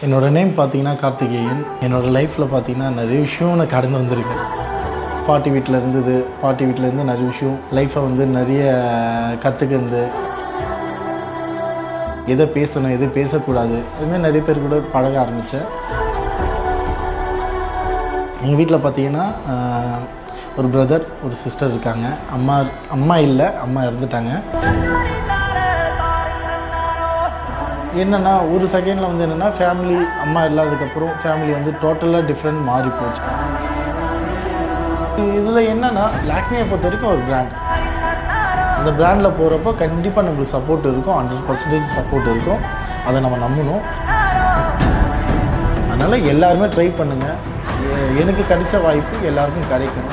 என்னோட நேம் பார்த்தீங்கன்னா கார்த்திகேயன் என்னோட லைஃப்பில் பார்த்தீங்கன்னா நிறைய விஷயம் நான் கடந்து வந்திருக்கேன் பாட்டி வீட்டில் இருந்தது பாட்டி வீட்டில் இருந்து நிறைய விஷயம் லைஃப்பை வந்து நிறைய கற்றுக்கிறது எதை பேசணும் எதை பேசக்கூடாது அதுமாதிரி நிறைய பேர் கூட பழக ஆரம்பித்தேன் எங்கள் வீட்டில் பார்த்தீங்கன்னா ஆஹ், ஒரு பிரதர் ஒரு சிஸ்டர் இருக்காங்க அம்மா அம்மா இல்லை அம்மா இறந்துட்டாங்க என்னென்னா ஒரு செகண்டில் வந்து என்னென்னா ஃபேமிலி அம்மா இல்லாததுக்கப்புறம் ஃபேமிலி வந்து டோட்டலாக டிஃப்ரெண்ட் மாறி போச்சு இதில் என்னென்னா லாக்மியை பொறுத்த வரைக்கும் ஒரு பிராண்ட் அந்த பிராண்டில் போகிறப்போ கண்டிப்பாக நம்மளுக்கு சப்போர்ட் இருக்கும் ஹண்ட்ரட் பர்சன்டேஜ் சப்போர்ட் இருக்கும் அதை நம்ம நம்பணும் அதனால் எல்லாருமே ட்ரை பண்ணுங்கள் எ- எனக்கு கிடைச்ச வாய்ப்பு எல்லாருக்கும் கிடைக்கும்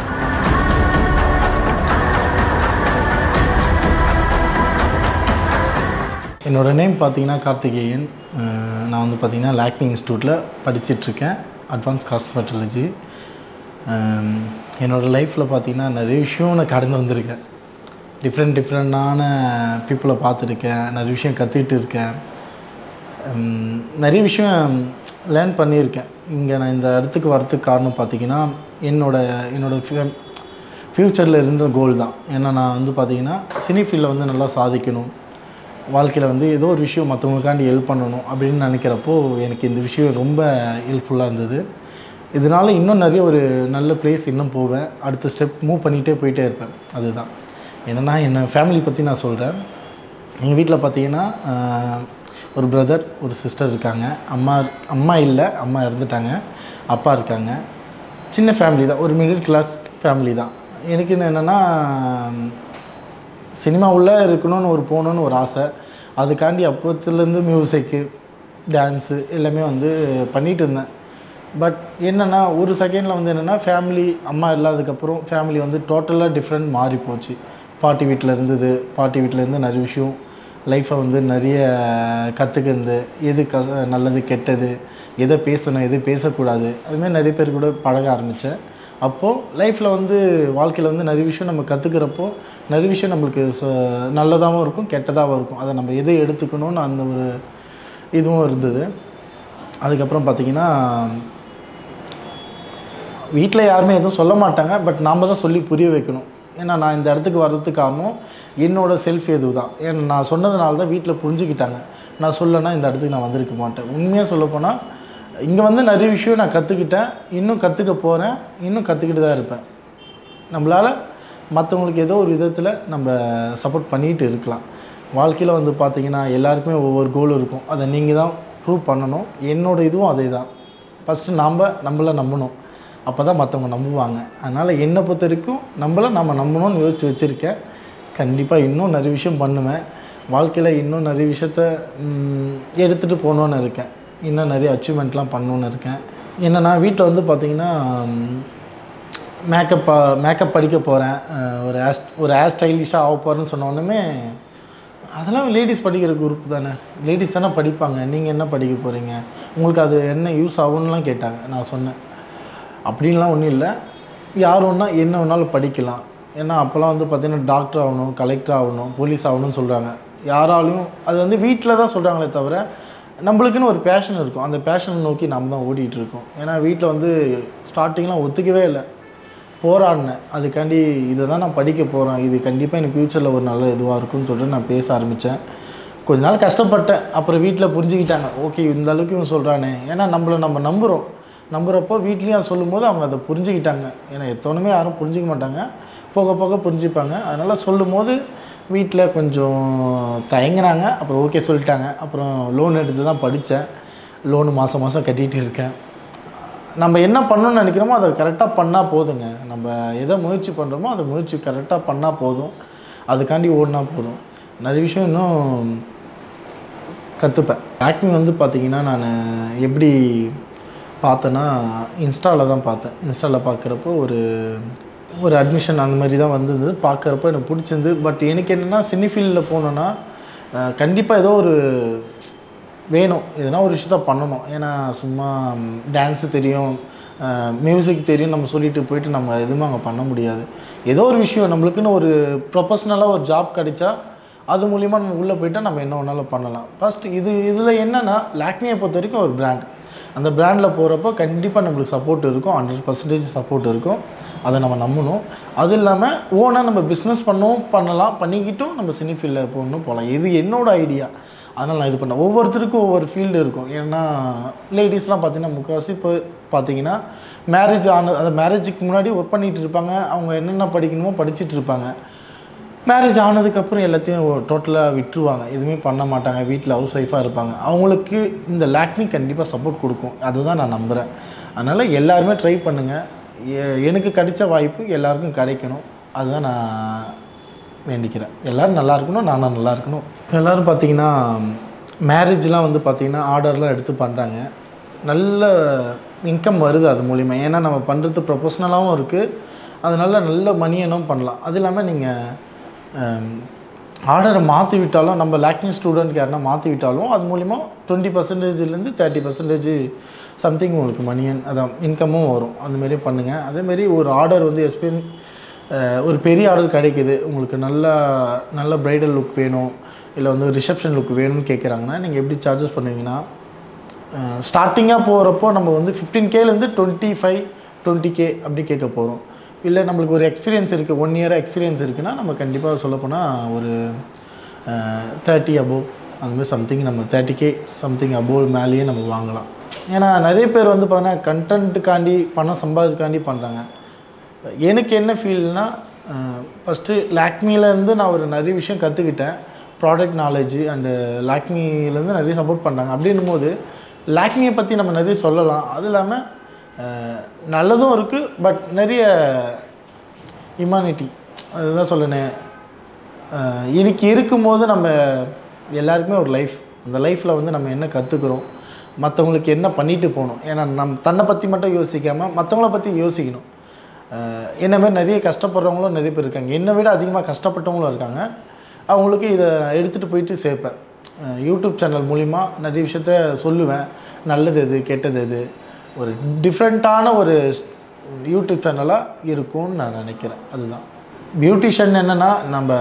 என்னோடய நேம் பார்த்தீங்கன்னா கார்த்திகேயன் அஹ் நான் வந்து பார்த்தீங்கன்னா லாக்மி இன்ஸ்டியூட்டில் படிச்சிட்ருக்கேன் அட்வான்ஸ் காஸ்மெட்டாலஜி என்னோடய லைஃப்பில் பார்த்தீங்கன்னா நிறைய விஷயம் நான் கடந்து வந்திருக்கேன் டிஃப்ரெண்ட் டிஃப்ரெண்டான பீப்புளை பார்த்துருக்கேன் நிறைய விஷயம் கற்றுக்கிட்டு இருக்கேன் உம், நிறைய விஷயம் லேர்ன் பண்ணியிருக்கேன் இங்கே நான் இந்த இடத்துக்கு வரதுக்கு காரணம் பார்த்தீங்கன்னா என்னோட என்னோட ஃப்யூச்சரில் இருந்த கோல் தான் ஏன்னா நான் வந்து பார்த்தீங்கன்னா சினி ஃபீல்டில் வந்து நல்லா சாதிக்கணும் வாழ்க்கையில் வந்து ஏதோ ஒரு விஷயம் மற்றவங்களுக்காண்டி ஹெல்ப் பண்ணணும் அப்படின்னு நினைக்கிறப்போ எனக்கு இந்த விஷயம் ரொம்ப ஹெல்ப்ஃபுல்லாக இருந்தது இதனால் இன்னும் நிறைய ஒரு நல்ல பிளேஸ் இன்னும் போவேன் அடுத்த ஸ்டெப் மூவ் பண்ணிகிட்டே போயிட்டே இருப்பேன் அதுதான் என்னென்னா என்ன ஃபேமிலி பற்றி நான் சொல்கிறேன் எங்கள் வீட்டில் பார்த்தீங்கன்னா ஆஹ், ஒரு பிரதர் ஒரு சிஸ்டர் இருக்காங்க அம்மா அம்மா இல்லை அம்மா இறந்துட்டாங்க அப்பா இருக்காங்க சின்ன ஃபேமிலி தான் ஒரு மிடில் கிளாஸ் ஃபேமிலி தான் எனக்கு என்னென்னா சினிமா உள்ளே இருக்கணும்னு ஒரு போகணுன்னு ஒரு ஆசை அதுக்காண்டி அப்போத்துலேருந்து மியூசிக்கு டான்ஸு எல்லாமே வந்து பண்ணிகிட்டு இருந்தேன் பட் என்னென்னா ஒரு செகண்டில் வந்து என்னென்னா ஃபேமிலி அம்மா இல்லாததுக்கப்புறம் ஃபேமிலி வந்து டோட்டலாக டிஃப்ரெண்ட் மாறி போச்சு பாட்டி வீட்டில் இருந்தது பாட்டி வீட்டில் இருந்து நிறைய விஷயம் லைஃப்பை வந்து நிறைய கற்றுக்கிறது எது க நல்லது கெட்டது எதை பேசணும் எது பேசக்கூடாது அதுமாதிரி நிறைய பேர் கூட பழக ஆரம்பித்தேன் அப்போது லைஃப்பில் வந்து வாழ்க்கையில் வந்து நிறைய விஷயம் நம்ம கற்றுக்கிறப்போ நிறைய விஷயம் நம்மளுக்கு ச நல்லதாகவும் இருக்கும் கெட்டதாகவும் இருக்கும் அதை நம்ம எதை எடுத்துக்கணும்னு அந்த ஒரு இதுவும் இருந்தது அதுக்கப்புறம் பார்த்திங்கன்னா வீட்டில் யாருமே எதுவும் சொல்ல மாட்டாங்க பட் நாம் தான் சொல்லி புரிய வைக்கணும் ஏன்னா நான் இந்த இடத்துக்கு வர்றதுக்கு காரணம் என்னோட செல்ஃப் எது தான் ஏன்னா நான் சொன்னதுனால தான் வீட்டில் புரிஞ்சுக்கிட்டாங்க நான் சொல்லனா இந்த இடத்துக்கு நான் வந்திருக்க மாட்டேன் உண்மையாக சொல்லப்போனால் இங்கே வந்து நிறைய விஷயம் நான் கற்றுக்கிட்டேன் இன்னும் கற்றுக்க போகிறேன் இன்னும் கற்றுக்கிட்டு தான் இருப்பேன் நம்மளால் மற்றவங்களுக்கு ஏதோ ஒரு விதத்தில் நம்ம சப்போர்ட் பண்ணிகிட்டு இருக்கலாம் வாழ்க்கையில் வந்து பார்த்திங்கன்னா எல்லாருக்குமே ஒவ்வொரு கோல் இருக்கும் அதை நீங்கள் தான் ப்ரூவ் பண்ணணும் என்னோட இதுவும் அதே தான் ஃபஸ்ட்டு நாம் நம்மளை நம்பணும் அப்போ தான் மற்றவங்க நம்புவாங்க அதனால் என்னை பொறுத்த வரைக்கும் நம்மளை நம்ம நம்பணும்னு யோசிச்சு வச்சுருக்கேன் கண்டிப்பாக இன்னும் நிறைய விஷயம் பண்ணுவேன் வாழ்க்கையில் இன்னும் நிறைய விஷயத்த எடுத்துகிட்டு போகணுன்னு இருக்கேன் இன்னும் நிறைய அச்சீவ்மெண்ட்லாம் பண்ணணுன்னு இருக்கேன் என்னென்னா வீட்டில் வந்து பார்த்திங்கன்னா மேக்கப் மேக்கப் படிக்க போகிறேன் ஒரு ஹேர் ஒரு ஹேர் ஸ்டைலிஷாக ஆக போகிறேன்னு சொன்ன உடனே அதெல்லாம் லேடிஸ் படிக்கிற குரூப் தானே லேடிஸ் தானே படிப்பாங்க நீங்கள் என்ன படிக்க போகிறீங்க உங்களுக்கு அது என்ன யூஸ் ஆகும்னுலாம் கேட்டாங்க நான் சொன்னேன் அப்படின்லாம் ஒன்றும் இல்லை யார் ஒன்றா என்ன வேணாலும் படிக்கலாம் ஏன்னா அப்போல்லாம் வந்து பார்த்தீங்கன்னா டாக்டர் ஆகணும் கலெக்டர் ஆகணும் போலீஸ் ஆகணும்னு சொல்கிறாங்க யாராலையும் அது வந்து வீட்டில் தான் சொல்கிறாங்களே தவிர நம்மளுக்குன்னு ஒரு பேஷன் இருக்கும் அந்த பேஷனை நோக்கி நம்ம தான் ஓடிட்டு இருக்கோம் ஏன்னா வீட்டில் வந்து ஸ்டார்டிங்லாம் ஒத்துக்கவே இல்லை போராடினேன் அதுக்காண்டி இதை தான் நான் படிக்க போகிறேன் இது கண்டிப்பாக எனக்கு ஃப்யூச்சரில் ஒரு நல்ல இதுவாக இருக்கும்னு சொல்லிட்டு நான் பேச ஆரம்பித்தேன் கொஞ்ச நாள் கஷ்டப்பட்டேன் அப்புறம் வீட்டில் புரிஞ்சுக்கிட்டாங்க ஓகே இந்த அளவுக்கு இவன் சொல்கிறானே ஏன்னா நம்மளை நம்ம நம்புகிறோம் நம்புகிறப்போ வீட்லேயும் சொல்லும்போது அவங்க அதை புரிஞ்சுக்கிட்டாங்க ஏன்னா எத்தோணுமே யாரும் புரிஞ்சிக்க மாட்டாங்க போக போக புரிஞ்சுப்பாங்க அதனால் சொல்லும்போது வீட்டில் கொஞ்சம் தயங்கினாங்க அப்புறம் ஓகே சொல்லிட்டாங்க அப்புறம் லோன் எடுத்து தான் படித்தேன் லோனு மாதம் மாதம் கட்டிகிட்டு இருக்கேன் நம்ம என்ன பண்ணணும்னு நினைக்கிறோமோ அதை கரெக்டாக பண்ணால் போதுங்க நம்ம எதை முயற்சி பண்ணுறோமோ அதை முயற்சி கரெக்டாக பண்ணால் போதும் அதுக்காண்டி ஓடினா போதும் நிறைய விஷயம் இன்னும் கற்றுப்பேன் ஆக்டிங் வந்து பார்த்திங்கன்னா நான் எப்படி பார்த்தேன்னா இன்ஸ்டாவில் தான் பார்த்தேன் இன்ஸ்டாவில் பார்க்குறப்போ ஒரு ஒரு அட்மிஷன் அந்த மாதிரி தான் வந்தது பார்க்குறப்போ எனக்கு பிடிச்சிருந்து பட் எனக்கு என்னென்னா சினி ஃபீல்டில் போனோன்னா கண்டிப்பாக ஏதோ ஒரு வேணும் எதனா ஒரு விஷயத்த பண்ணணும் ஏன்னா சும்மா டான்ஸு தெரியும் மியூசிக் தெரியும் நம்ம சொல்லிட்டு போயிட்டு நம்ம எதுவுமே அங்கே பண்ண முடியாது ஏதோ ஒரு விஷயம் நம்மளுக்குன்னு ஒரு ப்ரொஃபஷ்னலாக ஒரு ஜாப் கிடைச்சா அது மூலிமா நம்ம உள்ளே போயிட்டால் நம்ம என்ன வேணாலும் பண்ணலாம் ஃபஸ்ட் இது இதில் என்னென்னா லாக்மியை பொறுத்த வரைக்கும் ஒரு பிராண்ட் அந்த பிராண்டில் போகிறப்போ கண்டிப்பாக நம்மளுக்கு சப்போர்ட் இருக்கும் ஹண்ட்ரட் பர்சன்டேஜ் சப்போர்ட் இருக்கும் அதை நம்ம நம்பணும் அது இல்லாமல் ஓனாக நம்ம பிஸ்னஸ் பண்ணவும் பண்ணலாம் பண்ணிக்கிட்டும் நம்ம சினி ஃபீல்டில் போகணும் போகலாம் இது என்னோட ஐடியா அதனால் நான் இது பண்ணேன் ஒவ்வொருத்தருக்கும் ஒவ்வொரு ஃபீல்டு இருக்கும் ஏன்னா லேடிஸ்லாம் பார்த்தீங்கன்னா முக்கால்வாசி இப்போ பார்த்தீங்கன்னா மேரேஜ் ஆன அந்த மேரேஜுக்கு முன்னாடி ஒர்க் பண்ணிகிட்டு இருப்பாங்க அவங்க என்னென்ன படிக்கணுமோ படிச்சுட்டு இருப்பாங்க மேரேஜ் ஆனதுக்கப்புறம் எல்லாத்தையும் டோட்டலாக விட்டுருவாங்க எதுவுமே பண்ண மாட்டாங்க வீட்டில் ஹவுஸ் ஒய்ஃபாக இருப்பாங்க அவங்களுக்கு இந்த லாக்மி கண்டிப்பாக சப்போர்ட் கொடுக்கும் அதுதான் நான் நம்புகிறேன் அதனால் எல்லாருமே ட்ரை பண்ணுங்கள் எ- எனக்கு கிடைச்ச வாய்ப்பு எல்லாருக்கும் கிடைக்கணும் அதுதான் நான் வேண்டிக்கிறேன் எல்லோரும் நல்லா இருக்கணும் நானும் நல்லா இருக்கணும் எல்லோரும் பார்த்தீங்கன்னா மேரேஜ்லாம் வந்து பார்த்தீங்கன்னா ஆர்டர்லாம் எடுத்து பண்ணுறாங்க நல்ல இன்கம் வருது அது மூலிமா ஏன்னா நம்ம பண்ணுறது ப்ரொஃபஷ்னலாகவும் இருக்குது அதனால நல்ல மணி என்னவும் பண்ணலாம் அது இல்லாமல் நீங்கள் ஆர்டரை மாற்றி விட்டாலும் நம்ம லேக்னிங் ஸ்டூடெண்ட் யாருன்னா மாற்றி விட்டாலும் அது மூலிமா டுவெண்ட்டி பர்சன்டேஜ்லேருந்து தேர்ட்டி பர்சன்டேஜ் சம்திங் உங்களுக்கு மணியன் அதான் இன்கமும் வரும் அந்தமாரி பண்ணுங்கள் அதேமாரி ஒரு ஆர்டர் வந்து எஸ்பிஎன் ஒரு பெரிய ஆர்டர் கிடைக்குது உங்களுக்கு நல்ல நல்ல ப்ரைடல் லுக் வேணும் இல்லை வந்து ரிசப்ஷன் லுக் வேணும்னு கேட்குறாங்கன்னா நீங்கள் எப்படி சார்ஜஸ் பண்ணுவீங்கன்னா ஸ்டார்டிங்காக போகிறப்போ நம்ம வந்து ஃபிஃப்டீன் கேலேருந்து டுவெண்ட்டி ஃபைவ் டுவெண்ட்டி கே அப்படி கேட்க போகிறோம் இல்லை நம்மளுக்கு ஒரு எக்ஸ்பீரியன்ஸ் இருக்குது ஒன் இயராக எக்ஸ்பீரியன்ஸ் இருக்குன்னா நம்ம கண்டிப்பாக சொல்லப்போனால் ஒரு தேர்ட்டி அபோவ் அந்த மாதிரி சம்திங் நம்ம தேர்ட்டி கே சம்திங் அபோவ் மேலேயே நம்ம வாங்கலாம் ஏன்னா நிறைய பேர் வந்து பார்த்தீங்கன்னா கண்டென்ட்டுக்காண்டி பணம் சம்பாதிக்காண்டி பண்ணுறாங்க எனக்கு என்ன ஃபீல்னா ஃபஸ்ட்டு லாக்மிலேருந்து நான் ஒரு நிறைய விஷயம் கற்றுக்கிட்டேன் ப்ராடக்ட் நாலேஜ் அண்டு லாக்மிலேருந்து நிறைய சப்போர்ட் பண்ணுறாங்க அப்படின்னும் போது லாக்மியை பற்றி நம்ம நிறைய சொல்லலாம் அது இல்லாமல் அஹ், நல்லதும் இருக்குது பட் நிறைய ஹியூமானிட்டி அதுதான் சொல்லணேன் அஹ், இன்னைக்கு இருக்கும்போது நம்ம எல்லாருக்குமே ஒரு லைஃப் அந்த லைஃப்பில் வந்து நம்ம என்ன கற்றுக்குறோம் மற்றவங்களுக்கு என்ன பண்ணிட்டு போகணும் ஏன்னா நம் தன்னை பற்றி மட்டும் யோசிக்காமல் மற்றவங்கள பற்றி யோசிக்கணும் அஹ், என்ன மாதிரி நிறைய கஷ்டப்படுறவங்களும் நிறைய பேர் இருக்காங்க என்னை விட அதிகமாக கஷ்டப்பட்டவங்களும் இருக்காங்க அவங்களுக்கு இதை எடுத்துகிட்டு போயிட்டு சேர்ப்பேன் அஹ், யூடியூப் சேனல் மூலிமா நிறைய விஷயத்த சொல்லுவேன் நல்லது எது கெட்டது எது ஒரு டிஃப்ரெண்ட்டான ஒரு யூடியூப் சேனலாக இருக்கும்னு நான் நினைக்கிறேன் அதுதான் பியூட்டிஷியன் என்னென்னா நம்ம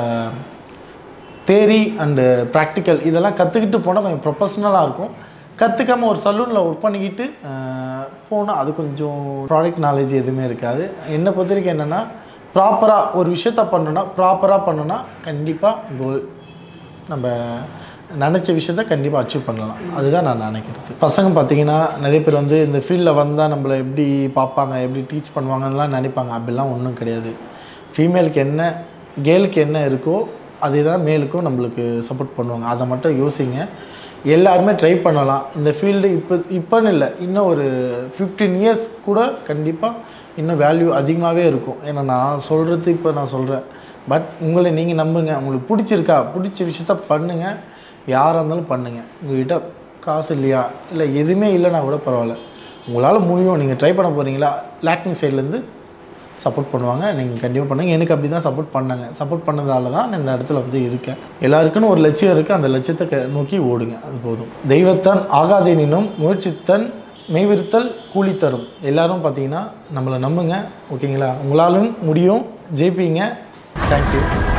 தேரி அண்டு ப்ராக்டிக்கல் இதெல்லாம் கற்றுக்கிட்டு போனால் கொஞ்சம் ப்ரொஃபஷ்னலாக இருக்கும் கற்றுக்காம ஒரு சலூனில் ஒர்க் பண்ணிக்கிட்டு போனால் அது கொஞ்சம் ப்ராடக்ட் நாலேஜ் எதுவுமே இருக்காது என்னை பொறுத்த வரைக்கும் என்னென்னா ப்ராப்பராக ஒரு விஷயத்த பண்ணணும்னா ப்ராப்பராக பண்ணோன்னா கண்டிப்பாக கோல் நம்ம நினச்ச விஷயத்த கண்டிப்பாக அச்சீவ் பண்ணலாம் அதுதான் நான் நினைக்கிறது பசங்க பார்த்தீங்கன்னா நிறைய பேர் வந்து இந்த ஃபீல்டில் வந்தால் நம்மளை எப்படி பார்ப்பாங்க எப்படி டீச் பண்ணுவாங்கலாம் நினைப்பாங்க அப்படிலாம் ஒன்றும் கிடையாது ஃபீமேலுக்கு என்ன கேர்ளுக்கு என்ன இருக்கோ அதே தான் மேலுக்கும் நம்மளுக்கு சப்போர்ட் பண்ணுவாங்க அதை மட்டும் யோசிங்க எல்லாருமே ட்ரை பண்ணலாம் இந்த ஃபீல்டு இப்போ இப்போன்னு இல்லை இன்னும் ஒரு ஃபிஃப்டீன் இயர்ஸ் கூட கண்டிப்பாக இன்னும் வேல்யூ அதிகமாகவே இருக்கும் ஏன்னா நான் சொல்கிறது இப்போ நான் சொல்கிறேன் பட் உங்களை நீங்கள் நம்புங்க உங்களுக்கு பிடிச்சிருக்கா பிடிச்ச விஷயத்த பண்ணுங்கள் யாராக இருந்தாலும் பண்ணுங்கள் உங்கள்கிட்ட காசு இல்லையா இல்லை எதுவுமே இல்லைன்னா கூட பரவாயில்ல உங்களால் முடியும் நீங்கள் ட்ரை பண்ண போகிறீங்களா லாக்மி சைட்லேருந்து சப்போர்ட் பண்ணுவாங்க நீங்கள் கண்டிப்பாக பண்ணுங்க எனக்கு அப்படி தான் சப்போர்ட் பண்ணாங்க சப்போர்ட் பண்ணதால தான் நான் இந்த இடத்துல வந்து இருக்கேன் எல்லாருக்குன்னு ஒரு லட்சியம் இருக்குது அந்த லட்சியத்தை க- நோக்கி ஓடுங்க அது போதும் தெய்வத்தான் ஆகாதேனினும் முயற்சித்தன் மெய்விருத்தல் கூலி தரும் எல்லாரும் பார்த்தீங்கன்னா நம்மளை நம்புங்க ஓகேங்களா உங்களாலும் முடியும் ஜெயிப்பீங்க தேங்க்யூ